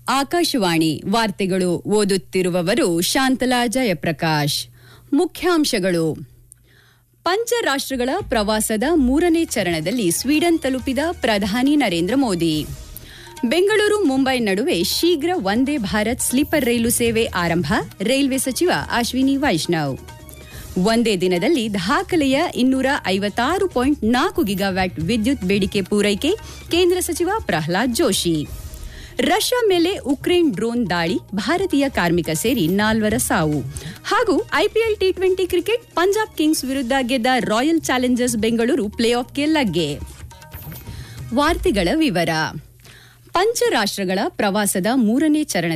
ಆಕಾಶವಾಣಿ ವಾರ್ತೆಗಳು ಓದುತ್ತಿರುವವರು ಶಾಂತಲಾ ಜಯಪ್ರಕಾಶ್ ಮುಖ್ಯಾಂಶಗಳು ಪಂಚರಾಷ್ಟ್ರಗಳ ಪ್ರವಾಸದ ಮೂರನೇ ಚರಣದಲ್ಲಿ ಸ್ವೀಡನ್ ತಲುಪಿದ ಪ್ರಧಾನಿ ನರೇಂದ್ರ ಮೋದಿ ಬೆಂಗಳೂರು ಮುಂಬೈ ನಡುವೆ ಶೀಘ್ರ ವಂದೇ ಭಾರತ್ ಸ್ಲೀಪರ್ ರೈಲು ಸೇವೆ ಆರಂಭ ರೈಲ್ವೆ ಸಚಿವ ಅಶ್ವಿನಿ ವೈಷ್ಣವ್ ಒಂದೇ ದಿನದಲ್ಲಿ ದಾಖಲೆಯ ಇನ್ನೂರ ಐವತ್ತಾರು ಪಾಯಿಂಟ್ ನಾಲ್ಕು ಗಿಗಾವ್ಯಾಟ್ ವಿದ್ಯುತ್ ಬೇಡಿಕೆ ಪೂರೈಕೆ ಕೇಂದ್ರ ಸಚಿವ ಪ್ರಹ್ಲಾದ್ ಜೋಶಿ ರಷ್ಯಾ ಮೇಲೆ ಉಕ್ರೇನ್ ಡ್ರೋನ್ ದಾಳಿ ಭಾರತೀಯ ಕಾರ್ಮಿಕ ಸೇರಿ ನಾಲ್ವರ ಸಾವು ಹಾಗೂ IPL T twenty cricket Punjab kings ವಿರುದ್ಧ ಗೆದ್ದ ರಾಯಲ್ ಚಾಲೆಂಜರ್ಸ್ ಬೆಂಗಳೂರು ಪ್ಲೇ ಆಫ್ಗೆ ಲಗ್ಗೆ ವಾರ್ತೆಗಳ ವಿವರ ಪಂಚರಾಷ್ಟ್ರಗಳ ಪ್ರವಾಸದ ಮೂರನೇ ಚರಣ